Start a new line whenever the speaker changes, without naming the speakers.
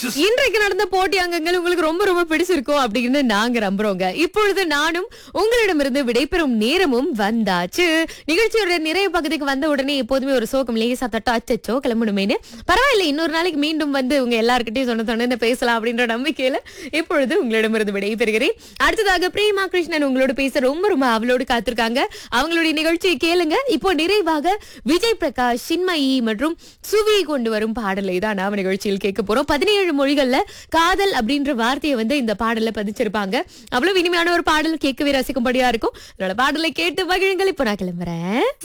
இன்றைக்கு நடந்த போட்டி அங்கங்கள் உங்களுக்கு ரொம்ப ரொம்ப பிடிச்சிருக்கும் அப்படின்னு நாங்க நம்புறோங்க இப்பொழுது நானும் உங்களிடமிருந்து விடைபெறும் நேரமும் வந்தாச்சு நிகழ்ச்சியோட நிறைய பகுதிக்கு வந்த உடனே எப்போதுமே ஒரு சோகம் லேசா தட்டா அச்சச்சோ கிளம்பணுமேனு பரவாயில்ல இன்னொரு நாளைக்கு மீண்டும் வந்து உங்க எல்லார்கிட்டயும் சொன்ன சொன்ன பேசலாம் அப்படின்ற நம்பிக்கையில இப்பொழுது உங்களிடமிருந்து விடைபெறுகிறேன் அடுத்ததாக பிரேமா கிருஷ்ணன் உங்களோட பேச ரொம்ப ரொம்ப அவளோடு காத்திருக்காங்க அவங்களுடைய நிகழ்ச்சியை கேளுங்க இப்போ நிறைவாக விஜய் பிரகாஷ் சின்மயி மற்றும் சுவி கொண்டு வரும் பாடலை தான் நாம நிகழ்ச்சியில் கேட்க போறோம் பதினேழு மொழிகள்ல காதல் அப்படின்ற வார்த்தையை வந்து இந்த பாடல்ல பதிச்சிருப்பாங்க அவ்வளவு இனிமையான ஒரு பாடல் கேட்கவே ரசிக்கும்படியா இருக்கும் அதனால பாடலை கேட்டு மகிழுங்கள் இப்போ நான் கிளம்புறேன்